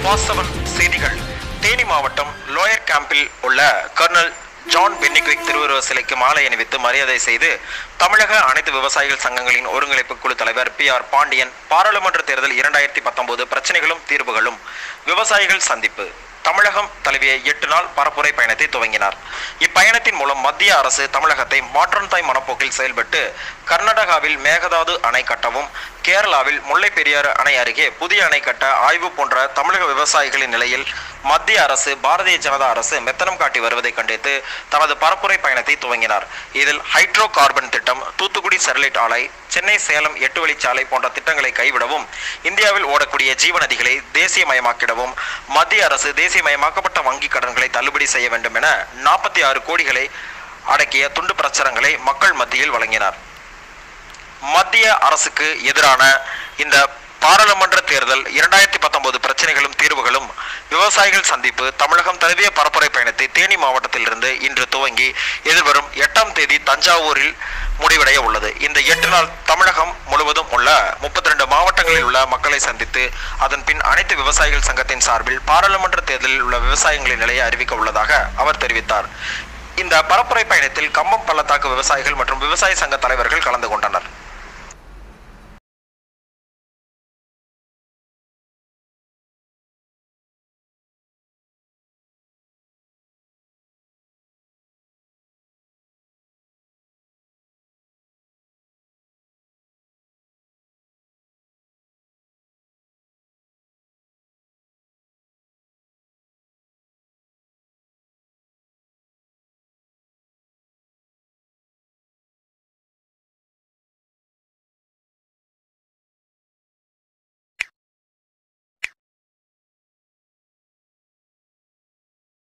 வாசவன் செய்திகள் தேனி மாவட்டம் லோயர் கேம்பில் உள்ள கர்னல் ஜான் பென்னிக்விக் திருவுருவ சிலைக்கு மாலை அணிவித்து மரியாதை செய்து தமிழக அனைத்து விவசாயிகள் சங்கங்களின் ஒருங்கிணைப்பு குழு தலைவர் பி ஆர் பாண்டியன் பாராளுமன்ற தேர்தல் இரண்டாயிரத்தி பத்தொன்பது பிரச்சனைகளும் தீர்வுகளும் விவசாயிகள் சந்திப்பு தமிழகம் தழுவிய எட்டு நாள் பரப்புரை பயணத்தை துவங்கினார் இப்பயணத்தின் மூலம் மத்திய அரசு தமிழகத்தை மாற்றம் தாய் மனப்போக்கில் செயல்பட்டு கர்நாடகாவில் மேகதாது அணை கட்டவும் கேரளாவில் முல்லை பெரியாறு அணை அருகே புதிய அணை கட்ட ஆய்வு போன்ற தமிழக விவசாயிகளின் நிலையில் மத்திய அரசு பாரதிய ஜனதா அரசு மெத்தனம் காட்டி வருவதை கண்டித்து தனது பரப்புரை பயணத்தை துவங்கினார் இதில் ஹைட்ரோ கார்பன் திட்டம் தூத்துக்குடி ஸ்டெர்லைட் ஆலை சென்னை சேலம் எட்டு வழிச்சாலை போன்ற திட்டங்களை கைவிடவும் இந்தியாவில் ஓடக்கூடிய ஜீவநதிகளை தேசியமயமாக்கிடவும் மத்திய அரசு தேசியமயமாக்கப்பட்ட வங்கி கடன்களை தள்ளுபடி செய்ய வேண்டும் என நாற்பத்தி ஆறு கோடிகளை அடக்கிய துண்டு பிரச்சாரங்களை மக்கள் மத்தியில் வழங்கினார் மத்திய அரசுக்கு எதிரான இந்த பாராளுமன்ற தேர்தல் இரண்டாயிரத்தி பத்தொன்பது பிரச்சனைகளும் தீர்வுகளும் விவசாயிகள் சந்திப்பு தமிழகம் தழுவிய பரப்புரை பயணத்தை தேனி மாவட்டத்திலிருந்து இன்று துவங்கி எதிர்வரும் எட்டாம் தேதி தஞ்சாவூரில் முடிவடைய உள்ளது இந்த எட்டு நாள் தமிழகம் முழுவதும் உள்ள முப்பத்தி ரெண்டு மாவட்டங்களில் உள்ள மக்களை சந்தித்து அதன் பின் அனைத்து விவசாயிகள் சங்கத்தின் சார்பில் பாராளுமன்ற தேர்தலில் உள்ள விவசாயிகளின் நிலையை அறிவிக்க உள்ளதாக அவர் தெரிவித்தார் இந்த பரப்புரை பயணத்தில் கம்பம் பள்ளத்தாக்கு விவசாயிகள் மற்றும் விவசாய சங்க தலைவர்கள் கலந்து கொண்டனர்